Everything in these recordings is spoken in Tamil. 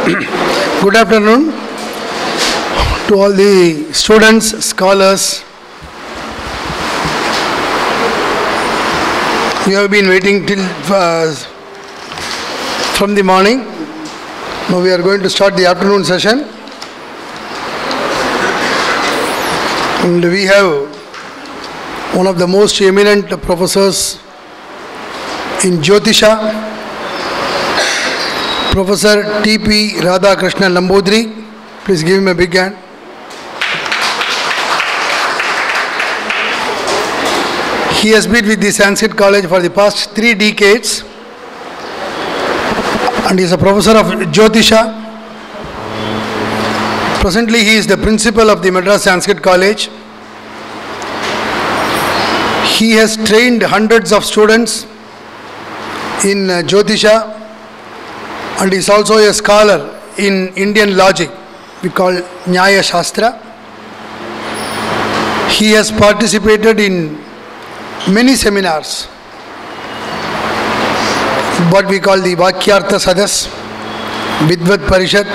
Good afternoon to all the students, scholars. We have been waiting till uh, from the morning. Now we are going to start the afternoon session. And we have one of the most eminent professors in Jyotisha, Professor T.P. Radhakrishnan Nambudri. Please give him a big hand. He has been with the Sanskrit College for the past three decades and is a professor of Jyotisha. Presently, he is the principal of the Madras Sanskrit College. He has trained hundreds of students in uh, Jyotisha and is also a scholar in Indian logic, we call Nyaya Shastra. He has participated in many seminars, what we call the Vakyartha Sadas, Vidvat Parishad,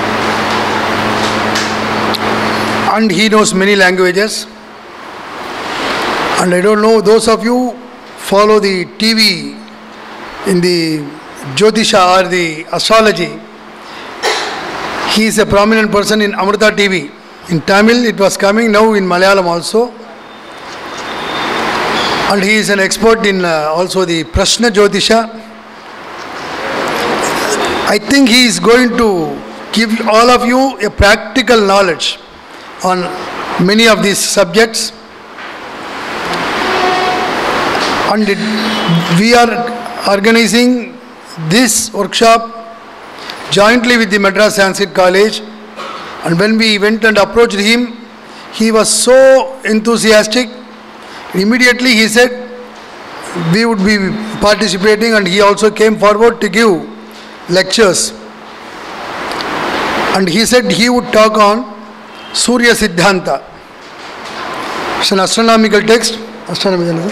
and he knows many languages. And I don't know, those of you follow the TV in the Jyotisha or the astrology, he is a prominent person in Amrita TV. In Tamil it was coming, now in Malayalam also. And he is an expert in uh, also the Prashna Jyotisha. I think he is going to give all of you a practical knowledge on many of these subjects. And it, we are organizing this workshop jointly with the Madras Sanskrit College. And when we went and approached him, he was so enthusiastic. Immediately he said, we would be participating, and he also came forward to give lectures. And he said he would talk on Surya Siddhanta. It's an astronomical text. Astronomical.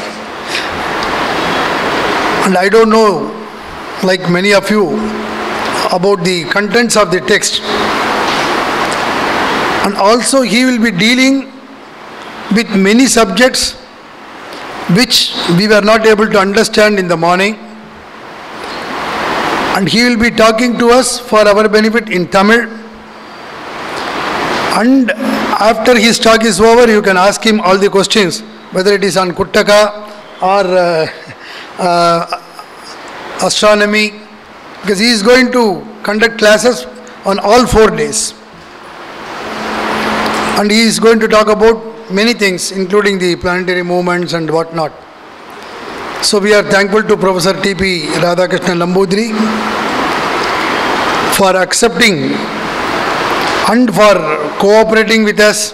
And I don't know, like many of you, about the contents of the text. And also, he will be dealing with many subjects which we were not able to understand in the morning. And he will be talking to us for our benefit in Tamil. And after his talk is over, you can ask him all the questions, whether it is on Kuttaka or uh, uh, astronomy, because he is going to conduct classes on all four days. And he is going to talk about many things, including the planetary movements and whatnot. So we are thankful to Professor T.P. Radhakrishnan Nambudri for accepting and for cooperating with us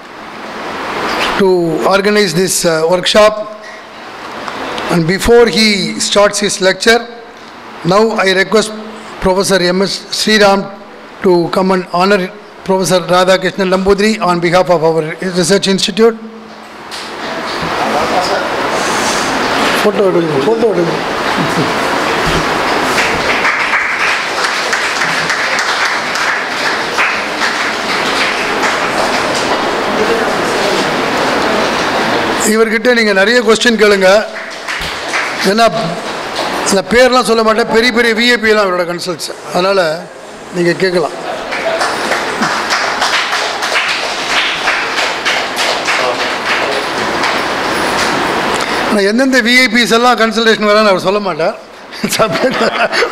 to organize this uh, workshop. And before he starts his lecture, now I request Professor M.S. Sriram to come and honor Professor Radhakrishnan Nambudri on behalf of our research institute. Photo எடுங்க, photo எடுங்க. இவர்கிட்ட நீங்கள் நிறைய கொஸ்டின் கேளுங்க ஏன்னா அந்த பேர்லாம் சொல்ல மாட்டேன் பெரிய பெரிய விஐபிலாம் அவரோட கன்சல்ட்ஸ் அதனால் நீங்கள் கேட்கலாம் ஆனால் எந்தெந்த விஐபிஸ் எல்லாம் கன்சல்டேஷன் வரான்னு அவர் சொல்ல மாட்டார் சப்ஜெக்ட்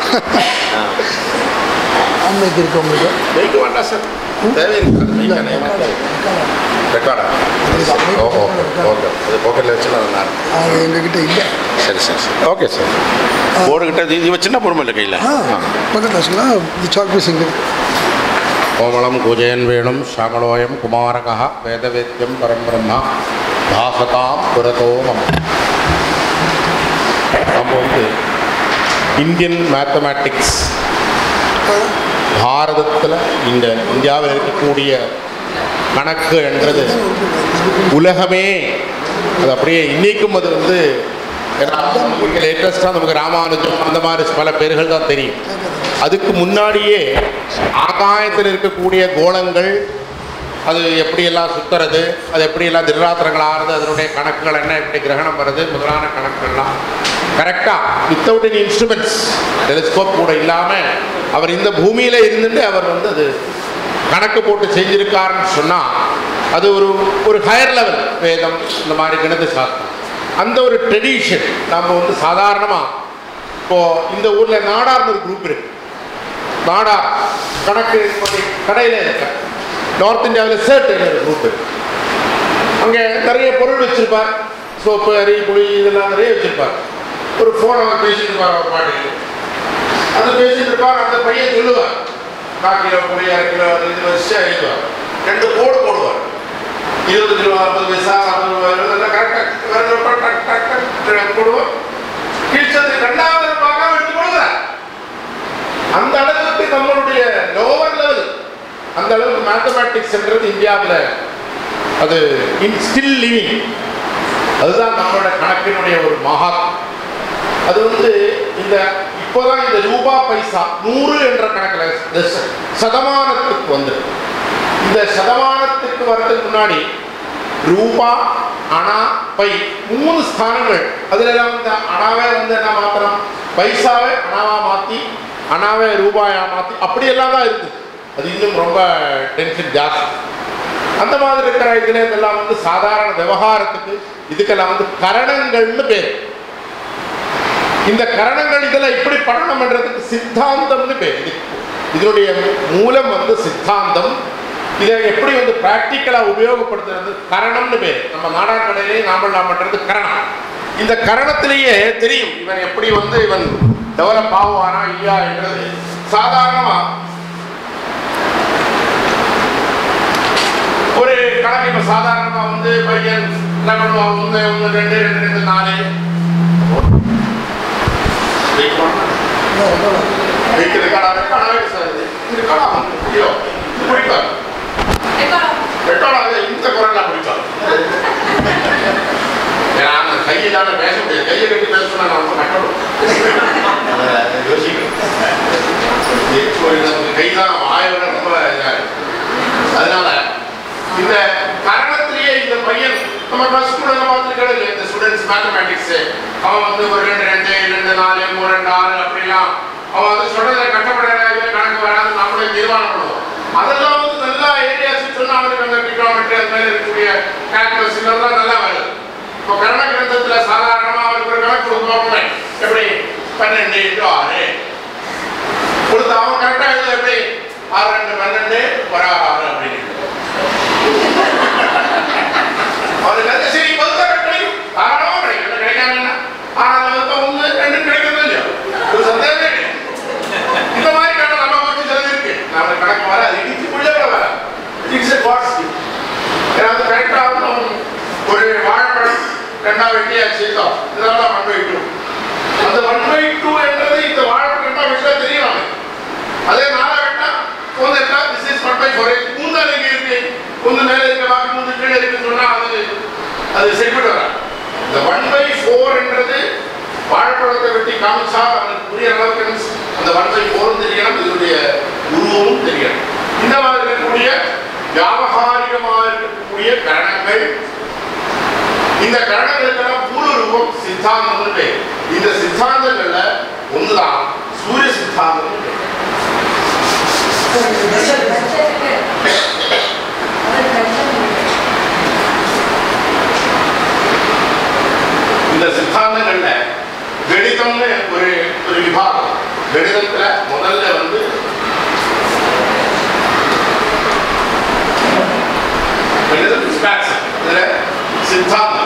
அன்னைக்கு இருக்கு உங்களுக்கு மைக்கு வேண்டாம் சார் தேவையில்லை ரெக்கார்டா ஓ ஓகே ஓகே அது பாக்கெட்டில் வச்சுலாம் நான் அது எங்ககிட்ட இல்லை சரி சரி சரி ஓகே சார் போர்டுகிட்ட இது இவ சின்ன பொறுமை இல்லை கையில் ஆ பக்கத்தில் வச்சுக்கலாம் இது சாக் பீஸ் இங்கே இருக்கு கோமளம் குஜயன் வேணும் ஷாமலோயம் குமாரகா வேதவேத்யம் பரம்பிரம்மா பாசதாம் புரதோமம் நம்ம வந்து இந்தியன் மேத்தமேட்டிக்ஸ் பாரதத்தில் இந்த இந்தியாவில் இருக்கக்கூடிய கணக்கு என்றது உலகமே அது அப்படியே இன்னைக்கும் அது வந்து ஏன்னா நமக்கு லேட்டஸ்ட்டாக நமக்கு ராமானுஜம் அந்த மாதிரி பல பேர்கள் தான் தெரியும் அதுக்கு முன்னாடியே ஆகாயத்தில் இருக்கக்கூடிய கோளங்கள் அது எப்படியெல்லாம் சுத்துறது அது எப்படியெல்லாம் திராத்திரங்கள் ஆறுது அதனுடைய கணக்குகள் என்ன எப்படி கிரகணம் வருது முதலான கணக்குகள்லாம் கரெக்டாக வித்தவுட் எனி இன்ஸ்ட்ருமெண்ட்ஸ் டெலிஸ்கோப் கூட இல்லாமல் அவர் இந்த பூமியில் இருந்துட்டு அவர் வந்து அது கணக்கு போட்டு செஞ்சிருக்காருன்னு சொன்னால் அது ஒரு ஒரு ஹையர் லெவல் வேதம் இந்த மாதிரி கணித சாஸ்திரம் அந்த ஒரு ட்ரெடிஷன் நம்ம வந்து சாதாரணமாக இப்போது இந்த ஊரில் நாடார்னு ஒரு குரூப் இருக்கு நாடார் கணக்கு கடையில் இருக்க நார்த் இந்தியாவில் சேட் ஒரு குரூப் இருக்கு அங்கே நிறைய பொருள் வச்சிருப்பார் சோப்பு அரி புளி இதெல்லாம் நிறைய வச்சிருப்பார் ஒரு ஃபோன் அவர் பேசிட்டு இருப்பார் அவர் பாட்டுக்கு அது பேசிட்டு இருப்பார் அந்த பையன் சொல்லுவார் கால் கிலோ புளி அரை கிலோ அது இது வச்சு எழுதுவார் ரெண்டு கோடு போடுவார் இருபது கிலோ ஐம்பது பைசா ஐம்பது ரூபாய் இதெல்லாம் கரெக்டாக போடுவார் கீழ்ச்சது ரெண்டாவது பார்க்காம எடுத்து போடுவார் அந்த அளவுக்கு நம்மளுடைய லோவர் லெவல் அந்த அளவுக்கு மேத்தமேட்டிக்ஸ்ன்றது இந்தியாவில் அது இன் ஸ்டில் லிவிங் அதுதான் நம்மளோட கணக்கினுடைய ஒரு மகாத் அது வந்து இந்த இப்போதான் இந்த ரூபா பைசா நூறு என்ற கணக்கில் இந்த ச- சதமானத்துக்கு வந்து இந்த சதமானத்துக்கு வர்றதுக்கு முன்னாடி ரூபா அணா பை மூணு ஸ்தானங்கள் அதுல எல்லாம் வந்து அணாவை வந்து என்ன மாத்திரம் பைசாவை அணாவா மாத்தி அணாவை ரூபாயா மாத்தி அப்படியெல்லாம் தான் இருக்குது அது இன்னும் ரொம்ப டென்ஷன் ஜாஸ்தி அந்த மாதிரி இருக்கிற இதுல இதெல்லாம் வந்து சாதாரண விவகாரத்துக்கு இதுக்கெல்லாம் வந்து கரணங்கள்னு பேர் இந்த கரணங்கள் இதெல்லாம் இப்படி பண்ணணும்ன்றதுக்கு சித்தாந்தம்னு பேர் இது இதனுடைய மூலம் வந்து சித்தாந்தம் இதை எப்படி வந்து ப்ராக்டிக்கலாக உபயோகப்படுத்துறது கரணம்னு பேர் நம்ம நாடார் கடையிலே நாமல் நாம் பண்ணுறது கரணம் இந்த கரணத்திலேயே தெரியும் இவன் எப்படி வந்து இவன் டெவலப் ஆகுவானா இல்லையா என்றது சாதாரணமா ஒரு கணக்கு இப்ப சாதாரணமா வந்து பையன் என்ன பண்ணுவான் ஒன்று ஒன்று ரெண்டு ரெண்டு ரெண்டு நாலு வெயிட் பண்ணு. வெயிட் இருக்காடா இருக்காடா சார் இது இருக்காடா ஐயோ இது பிடிக்கும் ரெட்டோட இந்த குரல்ல பிடிக்கும் ஏன்னா அந்த கையிலான பேச முடியாது கையை கட்டி பேச சொன்னா நான் ரொம்ப கட்டணும் யோசிக்கணும் கைதான் ஆயோட ரொம்ப இதா இருக்கு. அதனால இந்த காரணத்திலேயே இந்த பையன் நம்ம ப்ளஸ் ஸ்கூல்ல பார்த்துருக்கோம் இந்த ஸ்டூடெண்ட்ஸ் மேத்தமேட்டிக்ஸ் அவன் வந்து ஒரு ரெண்டு ரெண்டு ரெண்டு நாலு மூணு ரெண்டு ஆறு அப்படிலாம் அவன் வந்து சொல்றதை கட்டப்பட கணக்கு வராது நம்மளே தீர்மானம் பண்ணுவோம் அதெல்லாம் வந்து நல்லா ஏரியாஸ் சொன்னா அவனுக்கு அந்த டிக்னாமெட்ரி அது மாதிரி இருக்கக்கூடிய கால்குலஸ் இதெல்லாம் நல்லா வருது இப்போ கரண கிரந்தத்துல சாதாரணமா அவருக்கு ஒரு கணக்கு கொடுக்கணுமே எப்படி பன்னெண்டு இன்ட்டு ஆறு கொடுத்து அவன் கரெக்டா எழுத எப்படி ஆறு ரெண்டு பன்னெண்டு ஒரு ஆறு ஆறு அப்படின்னு அவனுக்கு அது சரி பதுக்கா கிடைக்கும் தாராளமா கிடைக்கும் என்ன கிடைக்காம என்ன ஆனால் வந்து ஒன்று ரெண்டு கிடைக்கிறது இல்லையோ ஒரு சந்தேகமே கிடையாது இந்த மாதிரி கணக்கு நம்ம பற்றி சிலது இருக்கு நம்ம கணக்கு வர அது இடிச்சுக்குள்ளே வர இட்ஸ் எ காஸ்ட் ஏன்னா அது கரெக்டாக வந்து ஒரு வாழைப்பழம் ரெண்டா வெட்டியா செய்தோம் இதெல்லாம் ஒன் பை டூ அந்த ஒன் பை டூ என்றது இந்த வாழைப்பழம் ரெண்டா வெட்டா தெரியும் அவனுக்கு அதே நாலா வெட்டா ஒன்று எட்டா this is one by four மூணு இங்கே இருக்கு ஒன்று மேலே இருக்க பாக்கி மூணு கீழே இருக்குன்னு சொன்னா அது அது செட்பிட்டு வர இந்த ஒன் பை ஃபோர் என்றது வாழைப்பழத்தை வெட்டி காமிச்சா அவனுக்கு புரிய அளவுக்கு அந்த ஒன் பை ஃபோரும் தெரியணும் இதனுடைய உருவமும் தெரியணும் இந்த மாதிரி இருக்கக்கூடிய வியாபகாரிகமாக இருக்கக்கூடிய கரணங்கள் இந்த கரணங்களுக்கெல்லாம் பூர்வரூபம் சித்தாந்தம்னு பேர் இந்த சித்தாந்தங்கள்ல ஒண்ணுதான் சூரிய சித்தாந்தம் இந்த சித்தாந்தங்கள்ல கணிதம்னு ஒரு ஒரு விபாகம் கணிதத்துல முதல்ல வந்து கணிதம் ஸ்டாட்ஸ் இதுல சித்தாந்தம்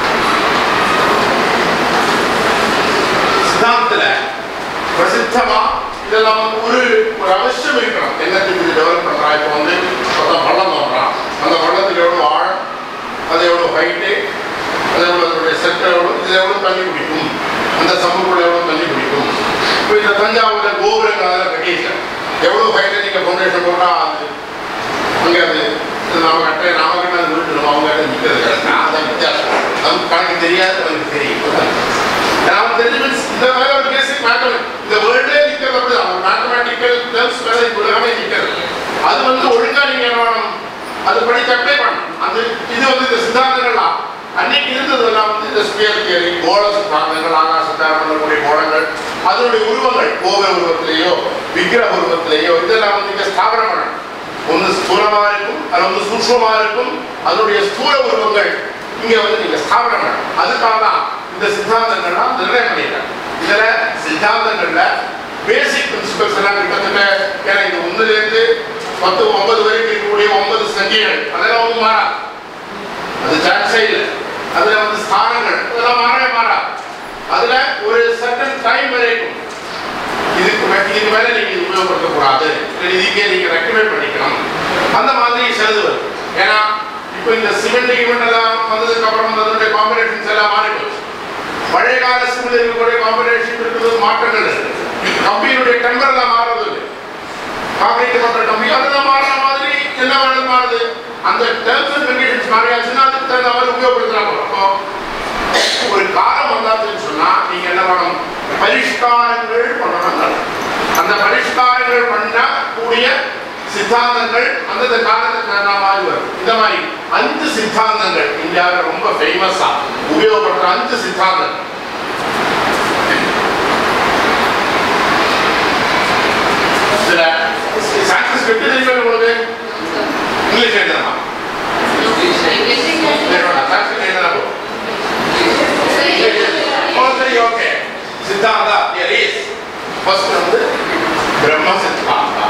சித்தாந்தத்துல பிரசித்தமா இதெல்லாம் வந்து ஒரு ஒரு அவசியம் இருக்கணும் என்னத்துக்கு இது டெவலப் பண்றான் இப்போ வந்து ஒருத்தன் பள்ளம் தோன்றான் அந்த பள்ளத்துக்கு எவ்வளவு ஆழம் அது எவ்வளவு ஹைட்டு அது எவ்வளவு அதனுடைய செட் எவ்வளவு இது எவ்வளவு தண்ணி குடிக்கும் அந்த சமூகத்தில் எவ்வளவு தண்ணி குடிக்கும் இப்போ இந்த தஞ்சாவூர்ல கோபுரங்கள் அதெல்லாம் கட்டியிருக்கேன் எவ்வளவு ஹைட்டு நீங்க ஃபவுண்டேஷன் போட்டா அது அங்க அது இது நாம கட்ட நாம கட்ட அது விட்டுடும் அவங்க கட்ட நிற்கிறது கரெக்டா அதான் வித்தியாசம் நமக்கு கணக்கு தெரியாது அவனுக்கு தெரியும் நான் தெரிஞ்சு இந்த மாதிரி ஒரு பேசிக் மேத்தமெட் இந்த வேர்ல்டே நிற்கிறது அப்படி அவங்க மேத்தமெட்டிக்ஸ் வந்து ஒழுங்கா நீங்க என்ன பண்ணணும் அதுபடி அப்ளை பண்ணணும் அந்த இது வந்து இந்த சித்தாந்தங்கள்லாம் அன்னைக்கு இருந்ததெல்லாம் வந்து இந்த ஸ்பியர் தியரி கோள சித்தாந்தங்கள் ஆகாச தாரணக்கூடிய கோளங்கள் அதனுடைய உருவங்கள் கோவை உருவத்திலேயோ விக்கிரக உருவத்திலேயோ இதெல்லாம் வந்து இங்க ஸ்தாபனம் பண்ணணும் ஒன்று ஸ்தூலமா இருக்கும் அது வந்து சூக்ஷ்மமா இருக்கும் அதனுடைய ஸ்தூல உருவங்கள் இங்க வந்து நீங்க ஸ்தாபனம் பண்ணணும் அதுக்காக தான் இந்த சித்தாந்தங்கள்லாம் நிர்ணயம் பண்ணியிருக்காங்க இதுல சித்தாந்தங்கள்ல பேசிக் பிரின்சிபல்ஸ் எல்லாம் கிட்டத்தட்ட ஏன்னா இது ஒண்ணுல இருந்து பத்து ஒன்பது வரைக்கும் இருக்கக்கூடிய ஒன்பது சங்கிகள் அதெல்லாம் ஒன்றும் மாறாது அது சான்ஸே இல்லை அதுல வந்து ஸ்தானங்கள் அதெல்லாம் மாறவே மாறாது அதுல ஒரு சர்டன் டைம் வரைக்கும் இதுக்கு மே- இதுக்கு மேல நீங்க இது உபயோகப்படுத்தக்கூடாது இல்லை இதுக்கே நீங்க ரெக்கமெண்ட் பண்ணிக்கணும் அந்த மாதிரி சிலது வரும் ஏன்னா இப்போ இந்த சிமெண்ட் கிமெண்ட் எல்லாம் வந்ததுக்கு அப்புறம் வந்து அதனுடைய காம்பினேஷன்ஸ் எல்லாம் மாறி போச்சு பழைய கால சிமெண்ட் இருக்கக்கூடிய காம்பினேஷன் இருக்குது மாற்றங்கள் இருக்கு கம்பியினுடைய டெம்பர் எல்லாம் மாறுறது இல்லை காங்கிரீட் பண்ற கம்பி அதெல்லாம் மாறுற மாதிரி என்ன வேணும் மாறுது அந்த டேர்ம்ஸ் அண்ட் கண்டிஷன்ஸ் மாறியாச்சுன்னா அதுக்கு தகுந்த மாதிரி உபயோகப்படுத்தலாம் அப்போ ஒரு காலம் வந்தாச்சுன்னு சொன்னா நீங்க என்ன பண்ணணும் பரிஷ்காரங்கள் பண்ணணும் அந்த பரிஷ்காரங்கள் பண்ணக்கூடிய சித்தாந்தங்கள் அந்தந்த காலத்துக்கு தகுந்த மாதிரி வரும் இந்த மாதிரி அஞ்சு சித்தாந்தங்கள் இந்தியாவில் ரொம்ப ஃபேமஸா உபயோகப்படுற அஞ்சு சித்தாந்தங்கள் இதுல சான்ஸ்கிரிட் தெரியுமா உங்களுக்கு இங்கிலீஷ் எழுதணுமா வேணும்னா சான்ஸ்கிரிட் எழுதலாம் போதும். ஓ, சரி okay Siddhanta there is first வந்து பிரம்ம சித்தாந்தா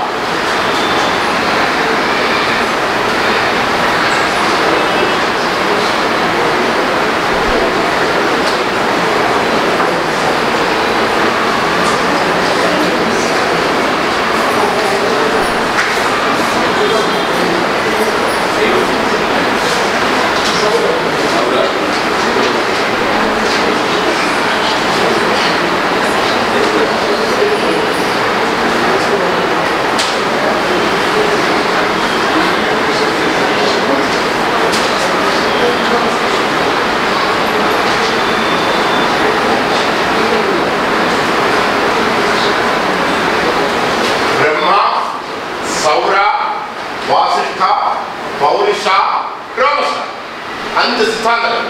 பிரம்மா சௌரா வாசிஷ்டா பௌரிஷா ரோமசா அஞ்சு சித்தாந்தங்கள்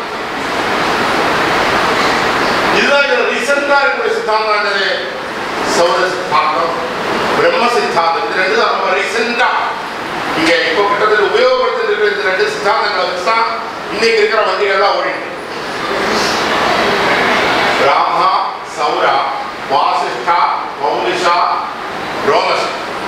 இதுதான் இதுல ரீசெண்டா இருக்கக்கூடிய சித்தாந்தம் என்னது சௌர சித்தாந்தம் பிரம்ம சித்தாந்தம் இது ரெண்டு தான் ரொம்ப ரீசெண்டா இங்க இப்போ கிட்டத்தட்ட உபயோகப்படுத்திட்டு இருக்கிற இந்த ரெண்டு சித்தாந்தங்களை வச்சு தான் இன்னைக்கு இருக்கிற வண்டிகள்லாம் ஓடிட்டு இருக்கு. பிராமா சௌரா வாசிஷ்டா பௌரிஷா ரோமஸ்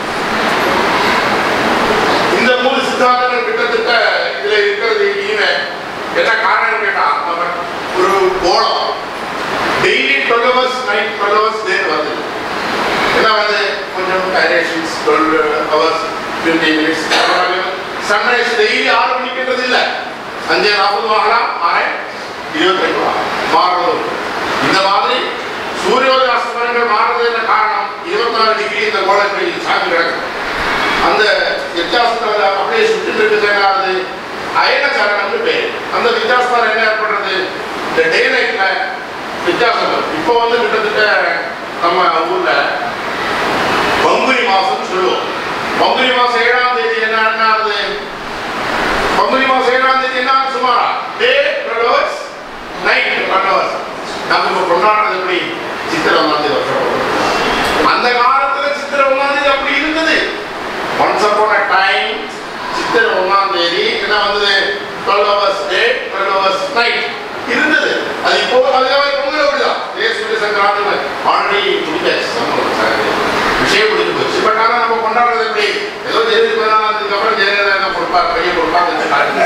இந்த மூணு சித்தாந்தங்கள் கிட்டத்தட்ட இதுல இருக்கிறது இனிமே என்ன காரணம் கேட்டா நம்ம ஒரு கோலம் daily twelve hours night twelve hours day வருது என்ன வந்து கொஞ்சம் durations twelve hours twenty minutes sunrise daily ஆறு மணிக்குன்றது இல்லை அஞ்சு நாற்பது ஆகலாம் ஆறு இருபத்தெட்டு ஆகலாம் மாறுறது உண்டு. இந்த மாதிரி சூரியோதய அஸ்தமனங்கள் மாறுறது என்ன காரணம் இருபத்தாறு டிகிரி இந்த கோலத்தில் சாமி கிடக்கு அந்த வித்தியாசத்தில் அப்படியே சுற்றி இருக்கிறது அயன சரணம்னு பேர் அந்த வித்தியாசத்தால் என்ன ஏற்படுறது இந்த டே நைட்ல வித்தியாசம் வரும். இப்போ வந்து கிட்டத்தட்ட நம்ம ஊர்ல பங்குனி மாசம் சொல்லுவோம் பங்குனி மாசம் ஏழாம் தேதி என்ன என்ன ஆகுது பங்குனி மாசம் ஏழாம் தேதி என்ன ஆகுது சுமாரா day twelve hours night twelve hours நம்ம இப்போ கொண்டாடுறது எப்படி சித்திரை ஒன்றாம் தேதி வருஷம் அந்த காலத்துல சித்திரை ஒன்றாம் தேதி அப்படி இருந்தது ஒன்ஸ் அப்பான் அ டைம் சித்திரை ஒன்றாம் தேதி என்ன வந்தது twelve hours day twelve hours night இருந்தது அது இப்போ அதே மாதிரி பொங்கல் அப்படிதான் இதே சூரிய சங்கராந்தி ஆல்ரெடி முடிஞ்சாச்சு சம்பளம் சார். விஷயம் முடிஞ்சு போச்சு பட் ஆனால் நம்ம கொண்டாடுறது எப்படி ஏதோ ஜெயலலிதா பதினாலாந்ததுக்கு அப்புறம் ஜெயலலிதா என்ன கொடுப்பார் கையை கொடுப்பார் வச்சு காட்டு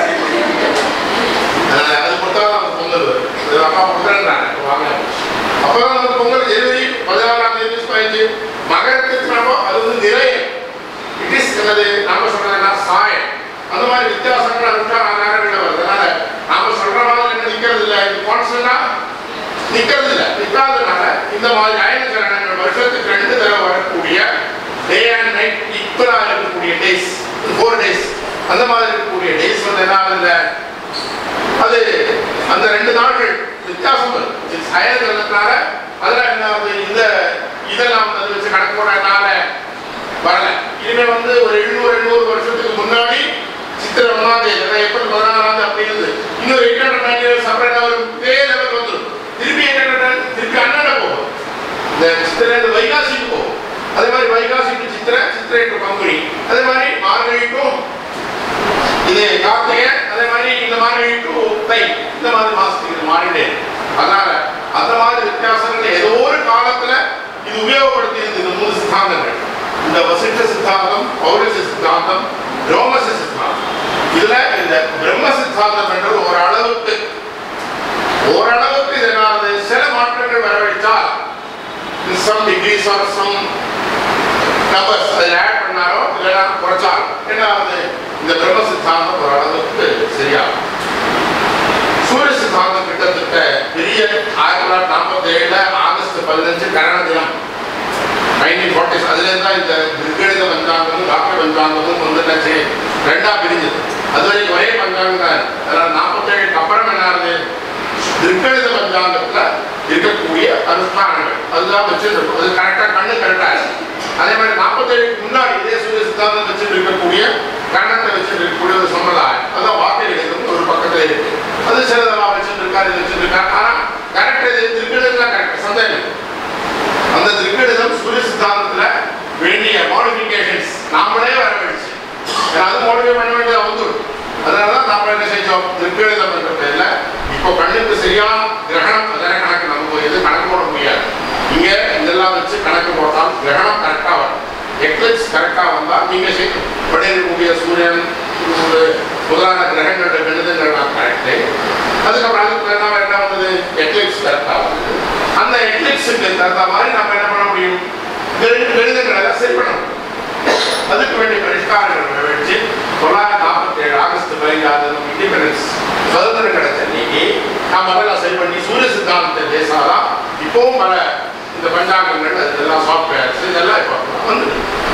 அதனால அது கொடுத்தா நமக்கு பொங்கல் வரும் அது அம்மா கொடுக்குறேன்றாங்க வாங்க அப்போ நமக்கு பொங்கல் ஜனவரி பதினாலாம் தேதி பதினஞ்சு மகரத்துக்கு நாம அது வந்து நிறைய இட் இஸ் என்னது நாம சொல்றதுன்னா சாயம் அந்த மாதிரி வித்தியாசங்கள் அனுஷ்டான நேரங்களில் வருது அதனால நாம சொல்ற மாதிரி என்ன நிக்கிறது இல்லை இது கான்ஸ்டன்டா நிக்கிறது இல்லை நிக்காததுனால இந்த மாதிரி அயன சரணங்கள் வருஷத்துக்கு ரெண்டு தடவை வரக்கூடிய டே அண்ட் நைட் ஈக்குவலா இருக்கக்கூடிய டேஸ் ஃபோர் டேஸ் அந்த மாதிரி இருக்கக்கூடிய டேஸ் வந்து என்ன ஆகுது அது அந்த ரெண்டு நாட்கள் வித்தியாசம் வரும் அயன சரணத்தினால அதெல்லாம் என்ன ஆகுது இந்த இதெல்லாம் வந்து வச்சு கணக்கு போடுறதுனால வரல இது எப்பயுமே வந்து ஒரு எழுநூறு எண்ணூறு வருஷத்துக்கு முன்னாடி சித்திரை ஒன்றாம் தேதி அதாவது ஏப்ரல் பதினாறாம் தேதி அப்படி இருந்து இன்னொரு எயிட் ஹண்ட்ரட் நைன்டி இயர்ஸ் அப்புறம் ஒரு இதே லெவல் வந்துடும் திருப்பி எயிட் ஹண்ட்ரட் திருப்பி அண்ணாண்ட போகும் இந்த சித்திரை இந்த வைகாசிக்கு போகும் அதே மாதிரி வைகாசி டு சித்திரை சித்திரை டு பங்குனி அதே மாதிரி மார்கழிக்கும் இது கார்த்திகை அதே மாதிரி இந்த மார்கழி டு தை இந்த மாதிரி மாசத்துக்கு இது மாறிட்டே இருக்கு. அதனால அந்த மாதிரி வித்தியாசங்கள் ஏதோ ஒரு காலத்துல இது உபயோகப்படுத்தி இருந்தது இந்த மூணு சித்தாந்தங்கள் இந்த வசிஷ்ட சித்தாந்தம் பௌரச சித்தாந்தம் ரோமச சித்தாந்தம் இதுல இந்த பிரம்ம சித்தாந்தம் என்றது ஓரளவுக்கு ஓரளவுக்கு இதனால சில மாற்றங்கள் வரவழைத்தால் some degrees or some numbers அதில் ஆட் பண்ணாரோ இல்லைன்னா குறைச்சாலும் என்ன ஆகுது இந்த பிரம்ம சித்தாந்தம் ஓரளவுக்கு சரியாகும் சூரிய சித்தாந்தம் கிட்டத்தட்ட பெரிய ஆயிரத்தி தொள்ளாயிரத்தி நாற்பத்தி ஏழுல ஆகஸ்ட் பதினஞ்சு கரண தினம் நைன்டீன் ஃபார்ட்டி அதுலேருந்து தான் இந்த திருக்கணித பஞ்சாங்கமும் டாக்டர் பஞ்சாங்கமும் வந்து என்னாச்சு ரெண்டா பிரிஞ்சது அது வரைக்கும் ஒரே பஞ்சாங்கம் தான் அதனால நாற்பத்தேழுக்கு அப்புறம் என்ன ஆகுது திருக்கணித பஞ்சாங்கத்துல இருக்கக்கூடிய அனுஷ்டானங்கள் அதுதான் வச்சுருக்கும் அது கரெக்டாக கண்ணு கரெக்டாக இருக்கு அதே மாதிரி நாற்பத்தேழுக்கு முன்னாடி இதே சூரிய சித்தாந்தம் வச்சுட்டு இருக்கக்கூடிய கண்ணத்தை வச்சுட்டு இருக்கக்கூடிய ஒரு சம்பிரதாயம் அதான் வார்த்தை எழுதுறது ஒரு பக்கத்துல இருக்கு அது சிலதெல்லாம் வச்சுட்டு இருக்காரு இது வச்சுட்டு இருக்காரு ஆனா கரெக்ட் இது திருக்கணிதம் கரெக்ட் சந்தேகம் இல்லை. அந்த திருக்கணிதம் சூரிய சித்தாந்தத்துல வேண்டிய மாடிஃபிகேஷன்ஸ் நாமளே வரவழைச்சு ஏன்னா அது மாடிஃபை பண்ண வேண்டியது வந்துடும் அதனால தான் நாம என்ன செஞ்சோம் திருக்கணிதம் என்ற பேர்ல இப்போ கண்ணுக்கு சரியான கிரகணம் அதெல்லாம் கணக்கு நம்ம எது கணக்கு போட முடியாது இங்க இதெல்லாம் வச்சு கணக்கு போட்டால் கிரகணம் கரெக்டா வரும் எக்லிப்ஸ் கரெக்டா வந்தா நீங்க செய்- படையக்கூடிய சூரியன் ஒரு முதலான கிரகங்களோட கணிதங்கள் கரெக்டு அதுக்கப்புறம் அதுக்கு என்ன என்ன வந்தது எக்லிப்ஸ் கரெக்டா வந்தது அந்த எக்லிப்ஸுக்கு தகுந்த மாதிரி நம்ம என்ன பண்ண முடியும் கணி- கணிதங்களை எல்லாம் சரி பண்ண முடியும் அதுக்கு வேண்டிய பரிஷ்காரங்கள் நிறைவேற்றி தொள்ளாயிரத்தி நாற்பத்தி ஏழு ஆகஸ்ட் பதினைஞ்சாவது இண்டிபெண்டன்ஸ் சுதந்திரம் கிடைச்ச அன்னைக்கு நாம் அதெல்லாம் சரி பண்ணி சூரிய சித்தாந்தத்தை பேசாதான் இப்பவும் பல இந்த பஞ்சாங்கங்கள் இதெல்லாம் சாஃப்ட்வேர்ஸ் இதெல்லாம் இப்போ வந்து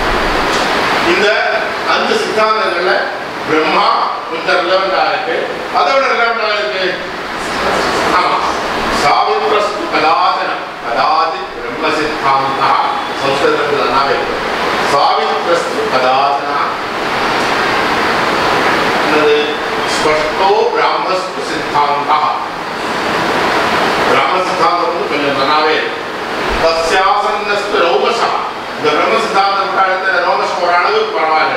இந்த அஞ்சு சித்தாந்தங்கள்ல பிரம்மா கொஞ்சம் ரிலவெண்டா இருக்கு அதோட ரிலவெண்டா இருக்கு ஆமா சாவித்ரஸ்து கதாதனம் கதாதி பிரம்ம சித்தாந்தா ಸಂಸ್ಕೃತದಲ್ಲಿ ನಾವೇ ಸಾವಿತ್ರಸ್ತು ಕದಾಚನ ಅನ್ನೋದು ಸ್ಪಷ್ಟೋ ಬ್ರಾಹ್ಮಸ್ತು ಸಿದ್ಧಾಂತ ಬ್ರಾಹ್ಮ ಸಿದ್ಧಾಂತ வந்து கொஞ்சம் நல்லாவே தஸ்யாசன்னஸ்து ரோமசா இந்த பிரம்ம சித்தாந்தம் காலத்துல ரோமசம் ஒரு அளவுக்கு பரவாயில்லை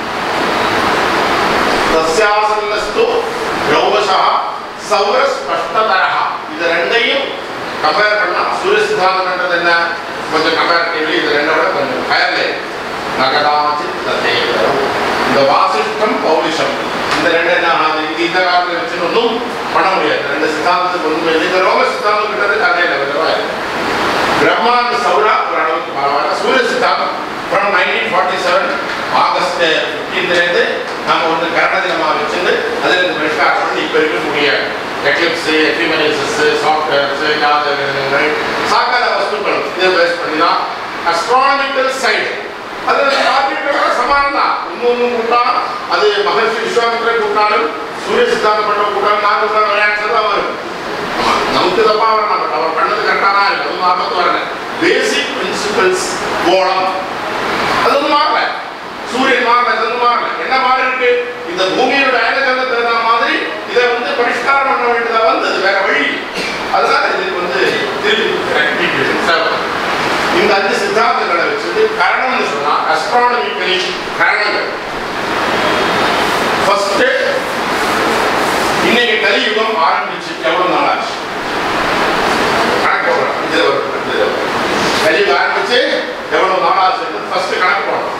தஸ்யாசன்னஸ்து ரோமசா சௌர ஸ்பஷ்டதரஹ இது ரெண்டையும் கம்பேர் பண்ணா சூரிய சித்தாந்தம்ன்றது என்ன கொஞ்சம் கம்பேரிட்டிவ்லி இது ரெண்டை விட கொஞ்சம் ஹயர்லே நகதாச்சித் ததேவ இந்த வாசிஷ்டம் பௌலிஷம் இந்த ரெண்டு என்ன ஆகுது இது இந்த காலத்தில் வச்சு ஒன்றும் பண்ண முடியாது ரெண்டு சித்தாந்தத்துக்கு ஒன்றும் இல்லை இந்த ரோம சித்தாந்தம் கிட்டது கதையில் விதவா பிரம்மாண்ட சௌரா ஒரு அளவுக்கு பரவாயில்ல சூரிய சித்தாந்தம் from nineteen forty seven August ஃபிஃப்டீன்லேருந்து நம்ம வந்து கரண தினமாக வச்சுருந்து அதில் இருந்து பரிஷ்காரம் பண்ணி இப்போ இருக்கக்கூடிய எக்லிப்ஸு எஃபிமனைசஸ் சாஃப்ட்வேர்ஸு ஜாதகங்கள் சாக்கார வஸ்துக்கள் இதை பேஸ் பண்ணி தான் அஸ்ட்ரானமிக்கல் சைடு அது ஆர்டிபியோட சமானம் தான் இன்னொன்று கூட்டா அது மகர்ஷி விஸ்வாமித்திர கூட்டாலும் சூரிய சித்தாந்தம் பண்ண கூட்டாலும் நான் கூட்டாலும் விளையாட்டு தான் வரும் ஆமா, நமக்கு தப்பா வரலாம் பட் அவர் பண்ணது கரெக்டாக தான் இருக்கு அதுவும் ஆபத்து வரல பேசிக் பிரின்சிபல்ஸ் கோலம் அது ஒன்றும் மாறல சூரியன் மாறல இது ஒன்றும் மாறல என்ன மாறி இருக்கு இந்த பூமியோட அயனகந்த தகுந்த மாதிரி இதை வந்து பரிஷ்காரம் பண்ண வேண்டியதா வந்தது வேற வழி இல்லை. அதனால இதுக்கு வந்து திருப்பி rectification தேவை. இந்த அஞ்சு சித்தாந்தங்களை வச்சுட்டு கரணம்னு சொன்னா அஸ்ட்ரானமிக்கலி கரணங்கள் ஃபர்ஸ்ட் இன்னைக்கு கலியுகம் ஆரம்பிச்சு எவ்வளவு நாள் ஆச்சு கணக்கு போடுறோம் இதுல ஒரு இதுல ஒரு. கலியுகம் ஆரம்பிச்சு எவ்வளவு நாள் ஆச்சு ஃபர்ஸ்ட் கணக்கு போடணும்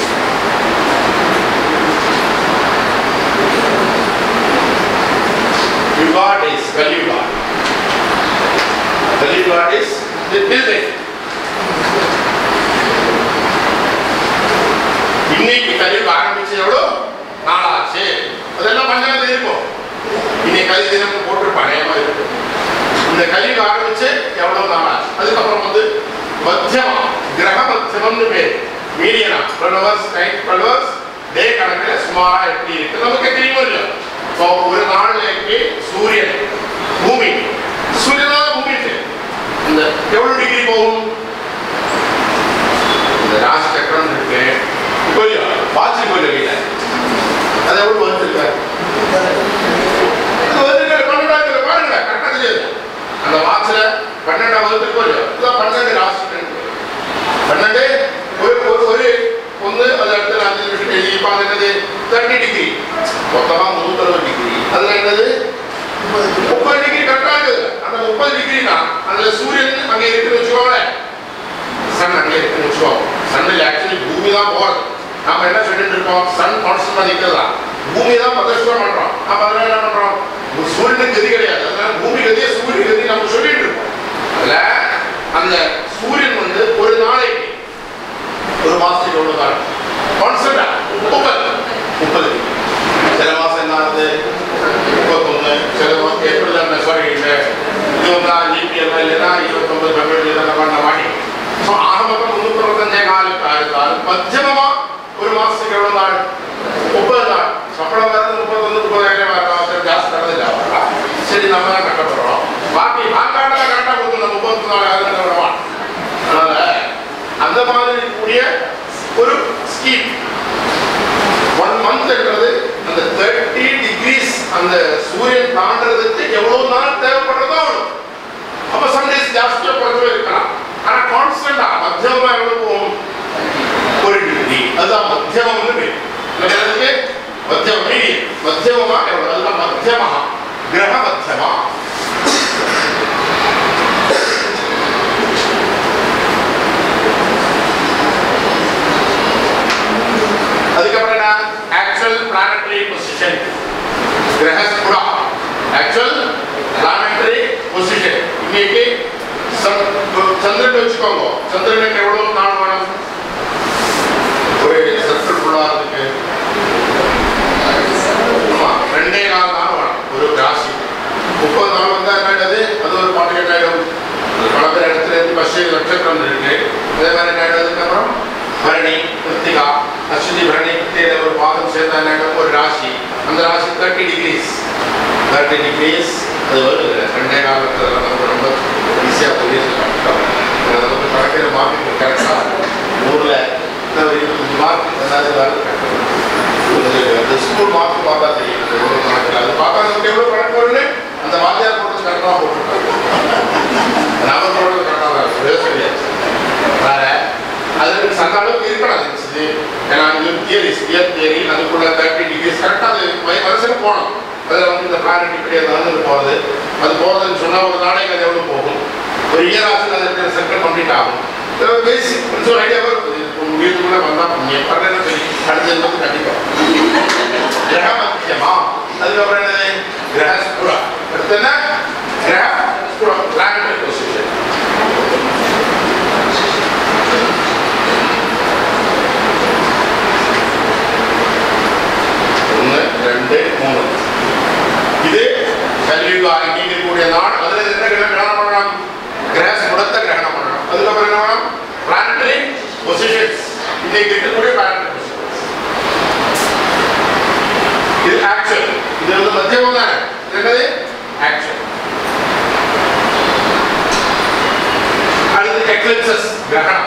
yuga days Kaliyuga Kaliyuga days building இன்னைக்கு கலியுகம் ஆரம்பிச்சு எவ்வளோ நாளாச்சு அதெல்லாம் பஞ்சாயத்து இருக்கும் இன்னைக்கு கலி தினம் போட்டிருப்பாங்க ஏமா இருக்கும் இந்த கலியுகம் ஆரம்பிச்சு எவ்வளவு நாளாச்சு அதுக்கப்புறம் வந்து மத்தியமா கிரக மத்தியமம்னு பேர் மீடியனா twelve hours night twelve hours day கணக்கில் சுமாரா எப்படி இருக்கு நமக்கு தெரியுமோ இல்லையோ இப்போ ஒரு நாளைக்கு சூரியன் பூமி சூரியனால பூமி இருக்கு. இந்த எவ்வளவு டிகிரி போகும் இந்த ராசி சக்கரம் இருக்கு இப்போ இல்லையோ டிகிரி மொத்தமா முந்நூற்றறுபது டிகிரி அதுல என்னது முப்பது டிகிரி கரெக்டா இருக்குது அந்த முப்பது டிகிரி தான் அதுல சூரியன் அங்க இருக்குன்னு வச்சுக்கோங்களேன் சன் அங்கே இருக்குன்னு வச்சுக்கோங்க சன்னில் ஆக்சுவலி பூமி தான் போறது நாம என்ன சொல்லிட்டு இருக்கோம் சன் கான்ஸ்டன்டா நிக்கிறதா பூமி தான் பிரதர்ஷனம் பண்றோம் நாம அதனால என்ன பண்றோம் ஒரு சூரியனுக்கு கதி கிடையாது அதனால பூமி கதியே சூரியன் கதி நம்ம சொல்லிட்டு இருக்கோம் அதுல அந்த சூரியன் வந்து ஒரு நாளைக்கு ஒரு மாசத்துக்கு எவ்வளவு நாள் கான்ஸ்டன்டா முப்பது முப்பது சில மாசம் என்ன ஆகுது முப்பத்தொன்னு சில மாசம் ஏப்ரல் சாரி இந்த இருபத்தா இபிஎல் இல்லைன்னா இருபத்தொன்பது பிப்ரவரி இதெல்லாம் பண்ண மாட்டி ஸோ ஆக மொத்தம் முந்நூற்றி அறுபத்தஞ்சே நாலு இருந்தால் மத்தியமமா ஒரு மாசத்துக்கு எவ்வளவு நாள் முப்பது நாள் சம்பளம் வரது முப்பத்தொன்று முப்பதாயிரம் வரலாம் ஜாஸ்தி தரதில்லை அவங்களா சரி நம்ம தான் கட்டப்படுறோம் பாக்கி பாக்காண்டெல்லாம் கரெக்டாக கொடுத்துருந்தோம் முப்பத்தி நாலாயிரம் வருவான் அதனால அந்த மாதிரி இருக்கக்கூடிய ஒரு ஸ்கீம் ஒன் மந்த்ன்றது அந்த தேர்ட்டி டிகிரிஸ் அந்த சூரியன் தாண்டறதுக்கு எவ்வளவு நாள் தேவைப்படுறதோ அவ்வளவு அப்ப சண்டேஸ் ஜாஸ்தியா குறைஞ்சோ இருக்கலாம் ஆனா கான்ஸ்டன்டா மத்தியமா எவ்வளவு போகும் ஒரு டிகிரி அதுதான் மத்தியமம்னு பேர் என்னதுக்கு மத்தியம் மீடியம் மத்தியமமா எவ்வளவு அதுதான் மத்தியமா கிரக மத்தியமா அதுக்கப்புறம் என்ன ஆக்சுவல் பிளானட்டரி பொசிஷன் கிரகஸ்புரா ஆக்சுவல் பிளானட்டரி பொசிஷன் இன்னைக்கு சந்~ சந்திரன் வச்சுக்கோங்க சந்திரனுக்கு எவ்வளவு நாள் வேணும் ஒரு சர்க்கிள் ஃபுல்லாகிறதுக்கு ஆமா ரெண்டே நாள் தான் வேணும் ஒரு ராசி முப்பது நாள் வந்தா என்னது அது ஒரு பாட்டு எட்டாயிரம் பல பேர் இடத்துல இருந்து பஸ் நட்சத்திரம் இருக்கு அதே மாதிரி என்ன அதுக்கப்புறம் பரணி கிருத்திகா அஸ்வினி பரணி கிருத்தியில ஒரு பாதம் சேர்ந்தா என்ன ஒரு ராசி அந்த ராசி தேர்ட்டி டிகிரிஸ் தேர்ட்டி டிகிரிஸ் அது வருது ரெண்டே காலத்தில் நம்ம ரொம்ப ஈஸியாக புரியுது நமக்கு கணக்கிற மார்க்கு கரெக்டாக நூறில் ஒரு இருபத்தஞ்சு மார்க் ஏதாவது வருது அந்த ஸ்கூல் மார்க் பார்த்தா தெரியும் எவ்வளோ கணக்கில் அது பார்த்தா நமக்கு எவ்வளோ கணக்கு வரும்னு அந்த வாத்தியார் போட்டு கரெக்டாக போட்டுருக்காங்க நாம போடுறது கரெக்டாக இருக்கும் சொல்லியாச்சு வேற அது அந்த அளவுக்கு இருக்கணும் அது இது ஏன்னா இது தியரி ஸ்பியர் தியரி அதுக்குள்ள தேர்ட்டி டிகிரிஸ் கரெக்டாக அது வய- வரிசையில் போகணும் அதில் வந்து இந்த பிளானட் இப்படி ஏதாவது போகிறது அது போகிறதுன்னு சொன்னால் ஒரு நாளைக்கு அது எவ்வளோ போகும் ஒரு இயர் ஆச்சு அது இருக்கிற சர்க்கிள் கம்ப்ளீட் ஆகும் பேசிக் கொஞ்சம் ஐடியாவாக இருக்கும் இது உங்கள் வீட்டுக்குள்ளே வந்தால் நீங்கள் பரவாயில்ல சரி அடுத்த ஜென்மத்துக்கு கண்டிப்பாக கிரக மத்தியமா அதுக்கப்புறம் என்னது கிரகஸ்புரா அடுத்து என்ன கிரகஸ்புரா பிளானட்டரி பொசிஷன் ஒன்று ரெண்டு மூணு இது கல்வியுக அங்கீகரிக்கக்கூடிய நாள் அதுல என்ன கிரகம் கிரகணம் பண்ணலாம் கிரகஸ் முடத்த கிரகணம் பண்ணலாம் அதுக்கப்புறம் என்ன பண்ணலாம் பிளானட்டரி பொசிஷன்ஸ் இன்னைக்கு இருக்கக்கூடிய பிளானட்டரி பொசிஷன்ஸ் இது ஆக்சுவல் இது வந்து மத்தியமம் தானே இது என்னது ஆக்சுவல் அடுத்து எக்லிப்சஸ் கிரகணம்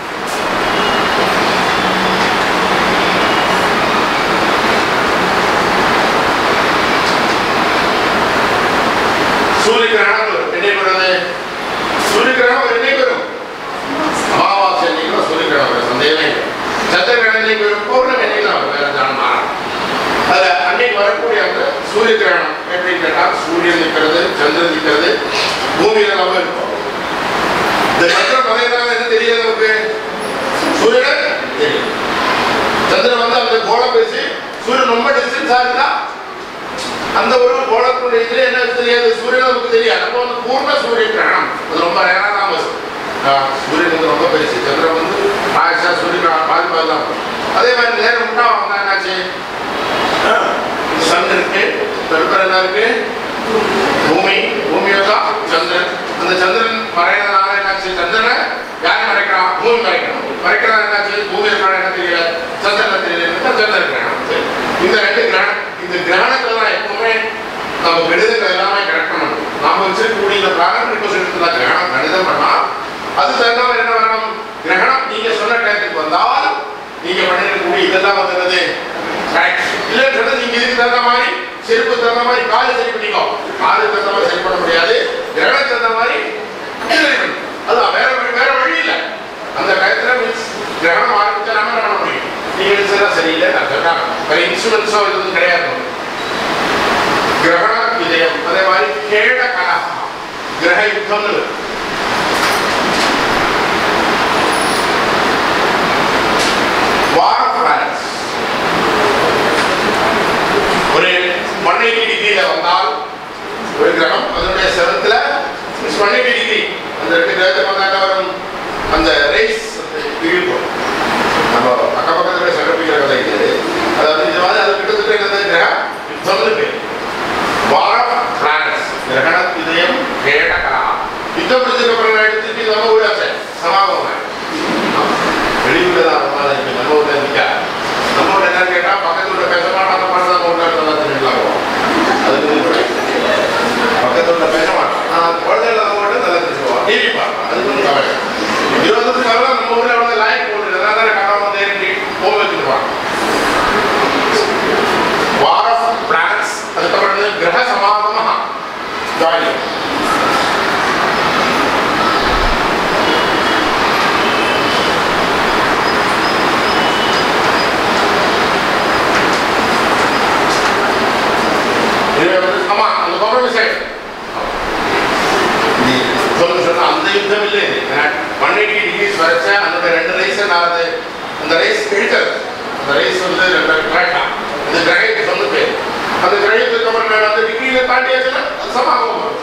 சூரிய கிரகணம் வரும் என்னைக்கு வருது சூரிய கிரகணம் வரும் என்னைக்கு வரும் அமாவாசை அன்னைக்கு தான் சூரிய கிரகணம் வரும் சந்தேகமே இல்லை சந்திர கிரகணம் என்னைக்கு வரும் பௌர்ணமி அன்னைக்கு தான் வரும் வேற ஜானம் மாறும் அதுல அன்னைக்கு வரக்கூடிய அந்த சூரிய கிரகணம் எப்படின்னு கேட்டா சூரியன் நிற்கிறது சந்திரன் நிற்கிறது பூமியில நம்ம இருப்போம் இந்த சந்திரன் மறையினால என்ன தெரியாது நமக்கு சூரியன் தெரியும் சந்திரன் வந்து அந்த கோலம் பேசி சூரியன் ரொம்ப டிஸ்டன்ஸ் ஆகுதா அந்த ஒரு கோலத்துடைய இதுல என்ன தெரியாது சூரியன் நமக்கு தெரியாது அப்போ வந்து பூர்ண சூரிய கிரகணம் அது ரொம்ப ரேரா தான் வரும் ஆஹ் சூரியன் வந்து ரொம்ப பெருசு சந்திரன் வந்து ஆயிஷா சூரிய கிரகணம் பாதி பாதி தான் வரும். அதே மாதிரி நேரம் விட்டா வந்தா என்னாச்சு சன் இருக்கு பெருப்பர் என்ன இருக்கு பூமி பூமியை தான் சந்திரன் அந்த சந்திரன் மறைகிறதுனால என்னாச்சு சந்திரனை யார் மறைக்கிறான் பூமி மறைக்கிறான் மறைக்கிறதா என்னாச்சு பூமி இருக்கிற என்ன தெரியல சந்திரன் தெரியல சந்திரன் கிரகணம் சரி. இந்த ரெண்டு கிரகணம் இந்த கிரகணத்துல தான் எப்பவுமே நம்ம கணிதங்கள் எல்லாமே கரெக்ட் பண்ணணும் நாம வச்சிருக்கக்கூடிய இந்த பிளானட் ரிப்போசிட்ல கிரகணம் கணிதம் பண்ணா அது தகுந்த மாதிரி என்ன வேணும் கிரகணம் நீங்க சொன்ன டயத்துக்கு வந்தால் நீங்க பண்ணிருக்கக்கூடிய இதெல்லாம் வந்து என்னது கரெக்ட் இல்லைன்னு சொன்னா நீங்க இதுக்கு தகுந்த மாதிரி செருப்பு தகுந்த மாதிரி காலு சரி பண்ணிக்கோ காலு தகுந்த மாதிரி சரி பண்ண முடியாது கிரகணம் தகுந்த மாதிரி இது சரி பண்ணு. அதான் வேற வழி- வேற வழி இல்லை அந்த டயத்துல மீன்ஸ் கிரகணம் ஆரம்பிச்சா நம்ம என்ன பண்ண முடியும் நீங்க எடுத்ததா சரியில்லை நான் சொல்றேன் வேற இன்சூரன்ஸோ எதுவும் கிடையாது கிரகண விஜயம் அதே மாதிரி கேட கலகம் கிரக யுத்தம்னு இருக்கு. War of planets. ஒரு ஒன் எயிட்டி டிகிரியில வந்தால் ஒரு கிரகம் அதனுடைய செவத்துல ஒன் எயிட்டி டிகிரி அந்த ரெண்டு கிரகத்தை வந்தாங்க வரும் அந்த ரேஸ் இருக்கும் நம்ம அக்க பக்கத்துல சங்கப்பிக்கிற கதை இது அதாவது இது மாதிரி அது கிட்டத்தட்ட என்னது கிரகம் யுத்தம்னு பேர் வார பிளானட்ஸ் கிரகண இதயம் கேடகா யுத்தம் முடிஞ்சதுக்கு அப்புறம் நான் எடுத்துட்டு நம்ம ஊராச்சே சமாபம் வெளியூர்ல தான் ரொம்ப நாள் இருக்கு நம்ம ஊர்ல இருக்கா நம்ம ஊர்ல என்னன்னு கேட்டா பக்கத்து ஊர்ல பேச மாட்டாங்க அந்த மாதிரி தான் ஊர்ல நல்லா தெரிஞ்சுக்கலாம் அது பக்கத்து ஊர்ல பேச மாட்டான் ஆனா குழந்தைகள் நம்ம ஊர்ல நல்லா தெரிஞ்சுக்குவோம் டிவி பார்ப்போம் அது கொஞ்சம் கவலை இருபதுக்கு மேல நம்ம ஊர்ல வந்து லைக் போட்டு நல்லா தானே கடன் வந்து ஏறி போக வச்சுருப்பாங்க வார பிளானட்ஸ் அதுக்கப்புறம் வந்து கிரக சமாகமாக ஜாயின் இது வந்து ஆமா அந்த காம்ப்ரமைஸ் ஆயிடுச்சு இது சொல்லுங்க சொன்னா அந்த யுத்தம் இல்லை ஒன் எயிட்டி டிகிரிஸ் வரைச்ச அந்த ரெண்டு ரேஸ் நான் அது அந்த ரேஸ் இழுக்கிறது அந்த ரேஸ் வந்து ரெண்டு கிரகா இந்த கிரகத்துக்கு சொந்த பேர் அந்த கிரகத்துக்கு அப்புறம் நான் அந்த டிகிரியில தாண்டியாச்சுன்னா அது சமாகம் வரும்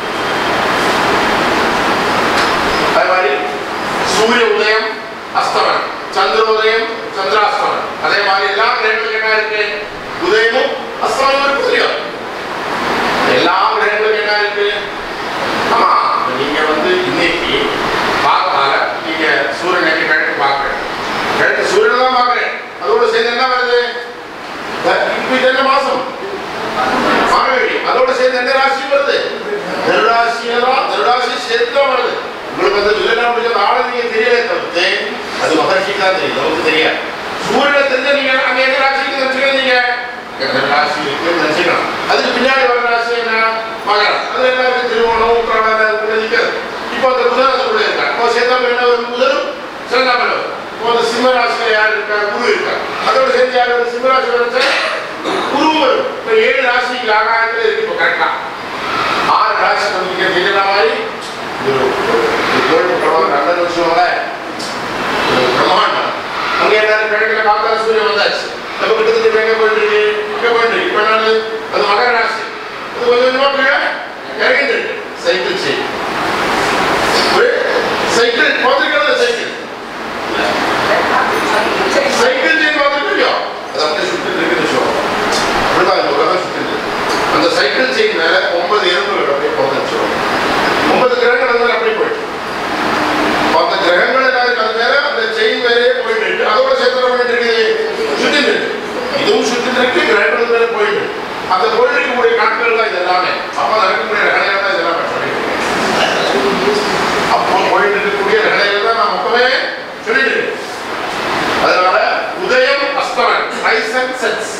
அது மாதிரி சூரிய உதயம் அஸ்தமனம் சந்திரோதயம் சந்திராஸ்தமனம் அதே மாதிரி எல்லா கிரகங்களுக்கும் என்ன இருக்கு உதயமும் அஸ்தமனம் இருக்கு இல்லையா எல்லா கிரகங்களுக்கும் என்ன இருக்கு ஆமா இப்ப நீங்க வந்து இன்னைக்கு பார்த்தால நீங்க சூரியனுக்கு கிழக்கு பார்க்கறேன் கிழக்கு சூரியன் தான் பார்க்கறேன் அதோட சேர்ந்து என்ன வருது த- இப்ப இது என்ன மாசம் மார்கழி அதோட சேர்ந்து என்ன ராசி வருது திருராசியெல்லாம் திருராசி சேர்த்து தான் வருது உங்களுக்கு வந்து வில்லனா முடிஞ்ச ஆளை நீங்க தெரியல தவிர்த்து அது மகர்ஷிக்கு தான் தெரியும் நமக்கு தெரியாது சூரியனை தெரிஞ்ச நீங்க அங்க எந்த ராசிக்கு நினைச்சுக்க நீங்க எந்த ராசி இருக்கு நினைச்சுக்கலாம் அதுக்கு பின்னாடி வர ராசி என்ன மகரம் அது என்ன இருக்கு திருவோணம் உத்திராடம் அது நிற்கிறது இப்போ அந்த புதன் அது கூட இருக்கா இப்போ சேர்ந்தாமல் என்ன வரும் புதனும் சேர்ந்தாமல் வரும் இப்போ அந்த சிம்ம ராசியில யார் இருக்கா குரு இருக்கா அதோட சேர்ந்து யார் வரும்? சிம்ம ராசி வரைச்சா குருவும் வரும் இப்போ ஏழு ராசிக்கு ஆகாயத்தில் இருக்கு இப்போ கரெக்டா ஆறு ராசி நமக்கு தெரியுற மாதிரி இது ஒரு- ஒரு கோயில் படம் நல்ல விஷயங்கள பிரம்மாண்டம் அங்கே என்ன கிழக்கில் காத்தா சூரியன் வந்தாச்சு நம்ம கிட்டத்தட்ட எங்க போயிட்டு இருக்கு இங்க போயிட்டு இருக்கு இப்போ என்னது அது மகர ராசி அது கொஞ்சம் கொஞ்சமா கீழே இறங்கிட்டு இருக்கு சைக்கிள் செயின் ஒரு சைக்கிள் பார்த்துருக்கல சைக்கிள் சைக்கிள் செயின் பார்த்துருக்கு இல்லையோ அது அப்படியே சுத்திட்டு இருக்குன்னு சொல்லுவோம் அப்படிதான் இந்த உலகம் சுத்திட்டு இருக்கு. அந்த சைக்கிள் செயின் மேல ஒன்பது எறும்புகள் அப்படியே போகுதுன்னு சொல்லுவோம் ஒன்பது கிரகங்கள் வந்து அப்படியே போயிட்டு மற்ற கிரகங்கள் என்ன இருக்கு அது மேல அந்த செயின் மேலே போயிட்டு இருக்கு அதோட சேர்த்து என்ன பண்ணிட்டு இருக்குது சுத்திட்டு இருக்கு இதுவும் சுத்திட்டு இருக்கு கிரகங்கள் மேல போயிட்டு இருக்கு. அந்த போயிட்டு இருக்கக்கூடிய கணக்குகள் தான் இது எல்லாமே அப்ப நடக்கக்கூடிய ரகலைகள் தான் இதெல்லாம் சொல்லிட்டு இருக்கேன். அப்போ போயிட்டு இருக்கக்கூடிய ரகலைகள் தான் நான் மொத்தமே சொல்லிட்டு இருக்கேன். அதனால உதயம் அஸ்தமன் ரைஸ் அண்ட் செட்ஸ்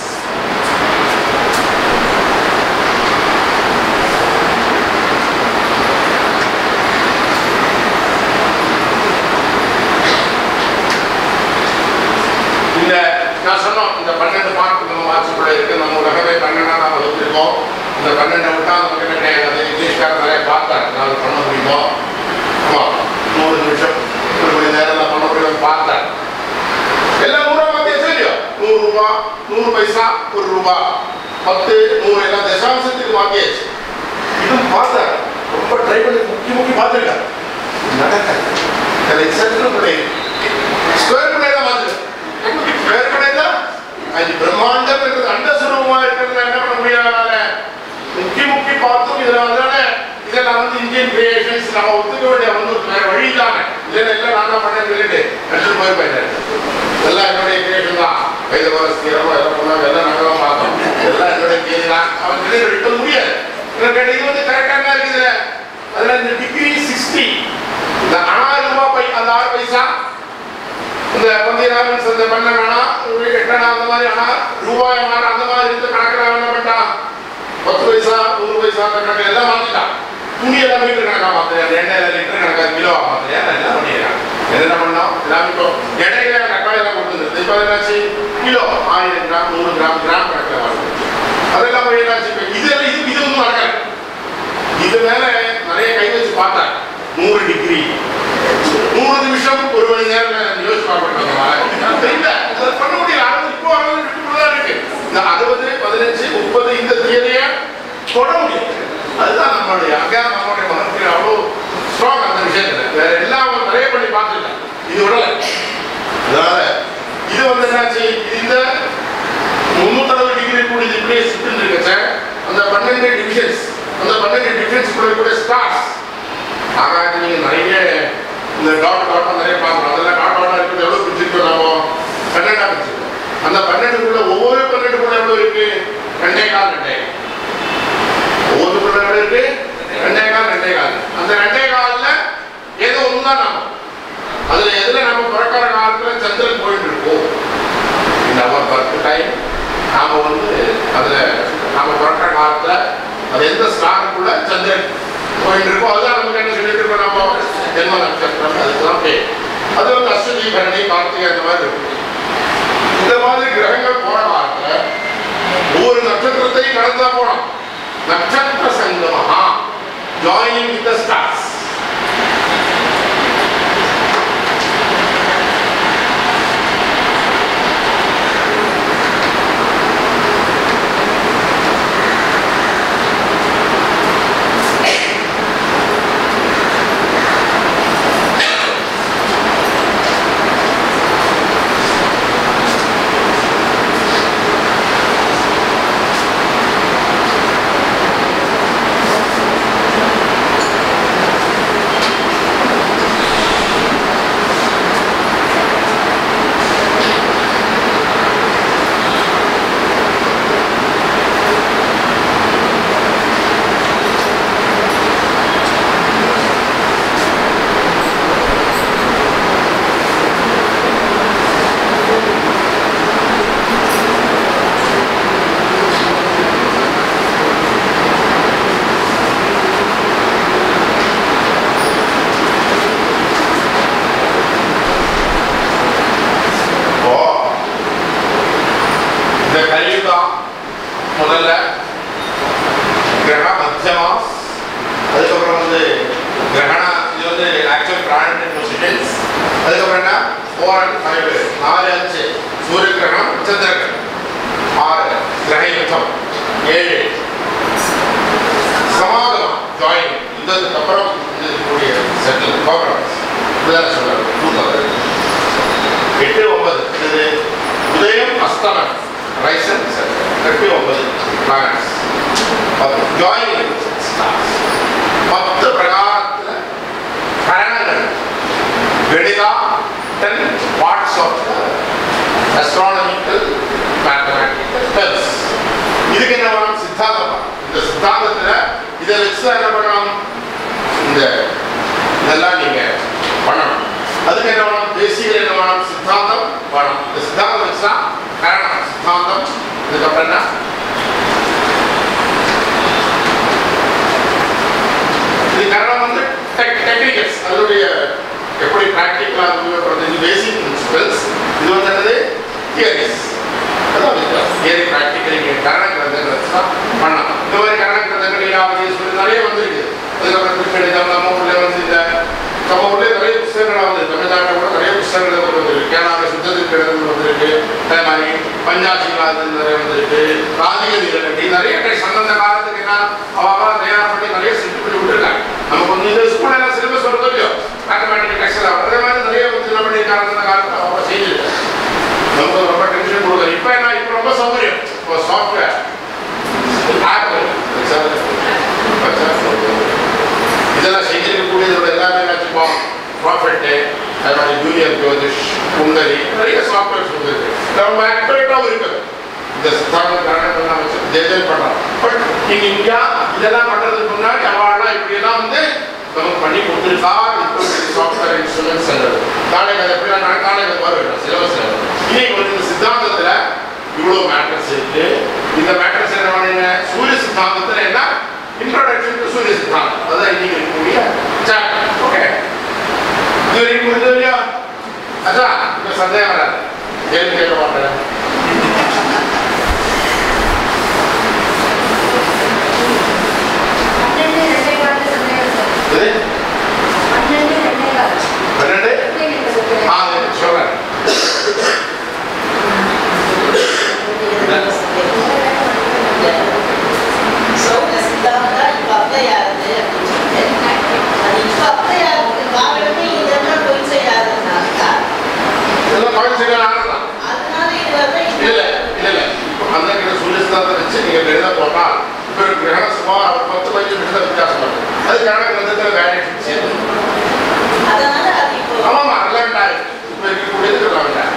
இந்த நான் சொன்னோம் இந்த பன்னெண்டு மார்க் நம்ம மார்க்ஸுக்குள்ள இருக்கு நம்ம உலகமே பன்னெண்டா நாம வச்சிருக்கோம் இந்த பன்னெண்டை விட்டா நமக்கு என்ன கிடையாது அது இங்கிலீஷ்கார நிறைய பார்த்தாரு நான் பண்ண முடியுமோ ஆமா நூறு நிமிஷம் ஒரு மணி நேரம் நான் பண்ண முடியும் பார்த்தேன் எல்லாம் நூறா மாத்தியாச்சு இல்லையோ நூறு ரூபா நூறு பைசா ஒரு ரூபா பத்து நூறு எல்லாம் தசாம்சத்துக்கு மாத்தியாச்சு இதுவும் பார்த்தேன் ரொம்ப ட்ரை பண்ணி முக்கி முக்கி பார்த்துருக்கேன் நடக்க சென்ட்ரல் பிள்ளை ஸ்கொயர் பிள்ளை தான் மாத்துது ஸ்கொயர் பிள்ளை தான் அது பிரம்மாண்டம் இருக்கிறது அண்டஸ்வரூபமா இருக்கிறது என்ன பண்ண முடியாதனால முக்கி முக்கி பார்த்தும் இதுல வந்தானே இதெல்லாம் வந்து இந்தியன் கிரியேஷன்ஸ் நம்ம ஒத்துக்க வேண்டிய வந்து வேற வழி தானே இல்லைன்னா எல்லாம் நான் தான் பண்ணேன்னு சொல்லிட்டு எடுத்துட்டு போய் போயிட்டேன் எல்லாம் என்னுடைய கிரியேஷன் தான் வைதவாஸ் தீரமா எல்லாம் பண்ணாங்க எல்லாம் நாங்கள் தான் பார்த்தோம் எல்லாம் என்னுடைய கேள்வி தான் அவன் கிட்ட விட முடியாது எனக்கு கேட்ட இது வந்து கரெக்டாக தான் இருக்குது அதுல இந்த டிகிரி சிக்ஸ்டி இந்த ஆறு ரூபாய் பை அந்த ஆறு பைசா இந்த பந்திராமன்ஸ் அந்த பண்ண வேணாம் எட்டனா அந்த மாதிரி ஆனா ரூபாய் மாற அந்த மாதிரி இருந்து கணக்கில் என்ன பண்ணிட்டான் பத்து பைசா நூறு பைசா அந்த கணக்கு எல்லாம் மாத்திட்டான் துணி எல்லாம் மீட்டர் கணக்கா மாத்திரம் எண்ணெய் லிட்டர் கணக்கா கிலோ மாத்திரம் எல்லாம் பண்ணிடுறான் என்ன பண்ணோம் எல்லாம் இப்போ இடையில தக்காளி எல்லாம் கொடுத்துருது இப்போ என்னாச்சு கிலோ ஆயிரம் கிராம் நூறு கிராம் கிராம் கணக்கில் வாழுது அதெல்லாம் போய் என்னாச்சு இப்ப இதெல்லாம் இது இது ஒன்றும் நடக்கல இது மேல நிறைய கை வச்சு பார்த்தேன் நூறு டிகிரி நூறு நிமிஷம் ஒரு மணி நேரம் நான் யோசிச்சு பார்க்கணும் தெரியல அதை பண்ண முடியல ஆனால் இப்போ அறுபது நிமிஷம் தான் இருக்கு இந்த அறுபது பதினஞ்சு முப்பது இந்த தியரியை தொட முடியும் அதுதான் நம்மளுடைய அங்கே நம்மளுடைய மனத்தில் அவ்வளோ ஸ்ட்ராங் அந்த விஷயத்துல வேற எல்லாம் அவங்க நிறைய பண்ணி பார்த்துருக்கேன் இது விடல அதனால இது வந்து என்னாச்சு இது இந்த முன்னூத்தறுபது டிகிரி கூட இது இப்படியே சுட்டு இருக்கச்ச அந்த பன்னெண்டு டிவிஷன்ஸ் அந்த பன்னெண்டு டிவிஷன்ஸ் கூட கூட ஸ்டார்ஸ் ஆகாது நீங்க நிறைய இந்த டாட் டாட் நிறைய பார்க்கணும் அதெல்லாம் டாட் டாட் இருக்குது எவ்வளவு பிரிச்சிருக்கோம் நாம பன்னெண்டா பிரிச்சிருக்கோம் அந்த பன்னெண்டுக்குள்ள ஒவ்வொரு பன்னெண்டுக்குள்ள எவ்வளவு இருக்கு ரெண்டே கால் ரெண்டே கால். ஒவ்வொருக்குள்ள எவ்வளவு இருக்கு ரெண்டே கால் ரெண்டே கால் அந்த ரெண்டே கால்ல ஏதோ ஒண்ணுதான் நாம அதுல எதுல நம்ம பிறக்கிற காலத்துல சந்திரன் போயிட்டு இருக்கோம் இந்த அவர் பர்த் டைம் நாம வந்து அதுல நாம பிறக்கிற காலத்துல அது எந்த ஸ்டாருக்குள்ள சந்திரன் போயிட்டு இருக்கோ அதுதான் நமக்கு என்ன சொல்லிட்டு இருக்கோம் நம்ம ஜென்ம நட்சத்திரம் அதுக்கெல்லாம் பேர் அது வந்து அஸ்வதி பரணி கார்த்திகை அந்த மாதிரி இருக்கும் இந்த மாதிரி கிரகங்கள் போன காலத்துல ஒவ்வொரு நட்சத்திரத்தையும் கடந்தா போனோம் நட்சத்திர சங்கமஹா ஜாயினிங் வித் த ஸ்டார்ஸ் இப்போ இந்த கலியுகம் முதல்ல கிரக மத்தியமாஸ் அதுக்கப்புறம் வந்து கிரகண இது வந்து ஆக்சுவல் பிளானட் பொசிஷன்ஸ் அதுக்கப்புறம் என்ன ஃபோர் அண்ட் ஃபைவ் நாலு அஞ்சு சூரிய கிரகணம் சந்திர கிரகணம் ஆறு கிரக யுத்தம் ஏழு சமாதம் ஜாயின் இதற்கு அப்புறம் இது இருக்கக்கூடிய செட்டில் ப்ரோக்ராம்ஸ் இதுதான் சொல்றாங்க டூ தௌசண்ட் எட்டு ஒன்பது இது உதயம் அஸ்தமன் ரைசன் எட்டு ஒன்பது பிளானட்ஸ் ஜாயின் பத்து பிரகாரத்தில் கரணங்கள் கணிதா ten parts of astronomical mathematical tells இதுக்கு என்ன பண்ணணும் சித்தாந்தம் இந்த சித்தாந்தத்தில் இதை வச்சு தான் என்ன பண்ணணும் இந்த இதெல்லாம் நீங்க பண்ணணும் அதுக்கு என்ன வேணும் தேசிய என்ன வேணும் சித்தாந்தம் வேணும் இந்த சித்தாந்தம் வச்சுனா கரணம் சித்தாந்தம் இதுக்கப்புறம் என்ன இது கரணம் வந்து டெக்னிக்கல்ஸ் அதனுடைய எப்படி ப்ராக்டிக்கலாக உபயோகப்படுறது இது பேசிக் பிரின்சிபல்ஸ் இது வந்து என்னது தியரிஸ் அதான் வித்தியாசம் தியரி ப்ராக்டிக்கல் இங்கே கரண கிரந்தங்கள் வச்சு தான் பண்ணலாம் இந்த மாதிரி கரண கிரந்தங்கள் இல்லாமல் சொல்லி நிறைய வந்திருக்கு அதுக்கப்புறம் திருக்கணிதம் நம்ம ஊர்ல வந்து இந்த நம்ம ஊர்ல நிறைய புத்தகங்கள் வந்து தமிழ்நாட்டில் கூட நிறைய புத்தகங்கள் வந்திருக்கு கேரளாவில் சுத்தத்தின் கிடங்கள் வந்திருக்கு அதே மாதிரி பஞ்சாட்சிகளாக நிறைய வந்திருக்கு ராதிகதி கட்டி நிறைய கிடை- அந்தந்த காலத்துக்கு என்ன அவங்க தயார் பண்ணி நிறைய செட்டு பண்ணி விட்டுருக்காங்க நமக்கு வந்து இந்த ஸ்கூல்ல எல்லாம் சிலபஸ் வருதோ இல்லையோ மேத்தமேட்டிக் டெக்ஸ்ட் அதே மாதிரி நிறைய வந்து என்ன பண்ணியிருக்காங்க அந்த காலத்தில் அவங்க செஞ்சிருக்காங்க நமக்கு ரொம்ப டென்ஷன் கொடுக்குது இப்போ என்ன இப்போ ரொம்ப சௌகரியம் இப்போ சாஃப்ட்வேர் ஆப் இதெல்லாம் செஞ்சிருக்கக்கூடியதோட எல்லாமே வச்சுப்போம் ப்ராஃபிட்டு அது மாதிரி ஜூனியர் ஜோதிஷ் குண்டலி நிறைய சாஃப்ட்வேர்ஸ் வந்துருக்கு நம்ம ஆக்டிவேட்டாகவும் இருக்குது இந்த சித்தாந்த காரணங்கள்லாம் வச்சு டிசைன் பண்ணுறோம் பட் இங்கே இந்தியா இதெல்லாம் பண்ணுறதுக்கு முன்னாடி அவார்ட்லாம் இப்படியெல்லாம் வந்து நமக்கு பண்ணி கொடுத்துருக்கா இப்போ சாஃப்ட்வேர் இன்ஸ்ட்ருமெண்ட்ஸ் நாளைக்கு அது எப்படி நான் நாளைக்கு அது வரும் சிலபஸ் இன்னைக்கு வந்து இந்த சித்தாந்தத்தில் இவ்வளோ மேட்டர்ஸ் இருக்கு இந்த மேட்டர்ஸ் என்ன பண்ணுங்க சூரிய சித்தாந்தத்தில் என்ன இன்ட்ரோடக்ஷன் டு சூரிய சித்தாந்தம் அதான் இன்னைக்கு இருக்கக்கூடிய சாப்டர் ஓகே இது வரைக்கும் புரிஞ்சது இல்லையா அதான் இப்போ சந்தேகம் வராது கேள்வி கேட்க மாட்டேன் பன்னெண்டு ரெண்டே காலத்து சந்தேகம் சார் இது பன்னெண்டு ரெண்டே கால் பன்னெண்டு ஆ இது சொல்றேன் சவுண்ட சித்தாந்தா இப்ப அப்படியாருது அப்படின்னு சொல்லிட்டு அது இப்ப அப்படியாருக்கு காரணமே இதெல்லாம் போய் செய்யாதுன்னாக்கா இதெல்லாம் கோயில் செய்ய ஆரம்பம் அதனால இது வந்து இல்ல இல்ல இல்ல இப்போ அந்த கிட்ட சுழிஸ்தானத்தை வச்சு நீங்க எழுத போனால் இப்போ கிரகண சுமார் ஒரு பத்து பதினஞ்சு நிமிஷம் வித்தியாசம் வரும் அது கணக்கு கிரந்தத்தில் வேரியேஷன் செய்யணும் அதனால அது இப்போ ஆமாமா ரிலவெண்ட் ஆயிடுச்சு இப்போ இருக்கக்கூடியது ரிலவெண்ட் ஆயிடுச்சு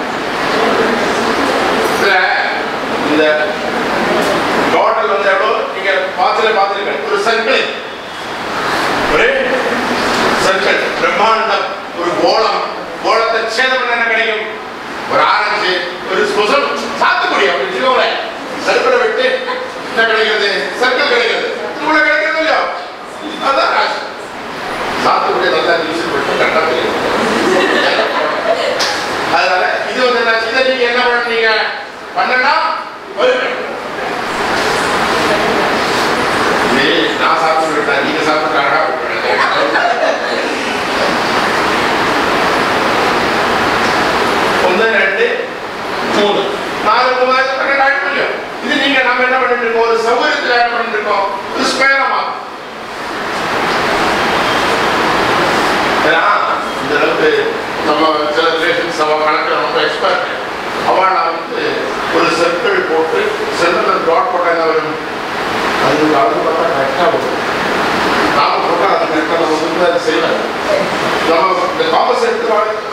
இதுல இந்த டோட்டல் வந்து எவ்வளோ நீங்க பார்த்துல பார்த்துருக்கேன் ஒரு சர்க்கிள் ஒரு சர்க்கிள் பிரம்மாண்டம் ஒரு கோலம் கோலத்தை சேதம் பண்ண என்ன கிடைக்கும் ஒரு ஆரஞ்சு ஒரு ஸ்புசம் சாத்துக்குடி அப்படின்னு வச்சுக்கோங்களேன் சர்க்கிளை விட்டு என்ன கிடைக்கிறது சர்க்கிள் கிடைக்கிறது இவ்வளவு கிடைக்கிறது இல்லையோ அதான் ராசி சாத்துக்குடி நல்லா யூஸ் பண்ணி கரெக்டாக தெரியும் அதனால இது வந்து என்ன இதை நீங்க என்ன பண்ணீங்க பண்ணனா வருங்க நீ நான் சாப்பிட்டு விட்டேன் நீங்க சாப்பிட்டு அழகா ஒன்று ரெண்டு மூணு நாலு மூணாயிரத்து பன்னெண்டு ஆயிரம் முடியும் இது நீங்க நம்ம என்ன பண்ணிட்டு இருக்கோம் ஒரு சௌகரியத்தில் என்ன பண்ணிட்டு இருக்கோம் ஒரு ஸ்பேரமா ஏன்னா இந்த அளவுக்கு நம்ம சில ரிலேஷன்ஸ் அவன் கணக்கில் ரொம்ப எக்ஸ்பர்ட் அவன் நான் வந்து ஒரு சர்க்கிள் போட்டு சென்டரில் டாட் போட்டால் என்ன வரும் அது அளவு பார்த்தா கரெக்டாக வரும் நாம போட்டால் அது கரெக்டாக நம்ம வந்து அதை செய்யலாம் நம்ம இந்த காமர்ஸ் எடுத்து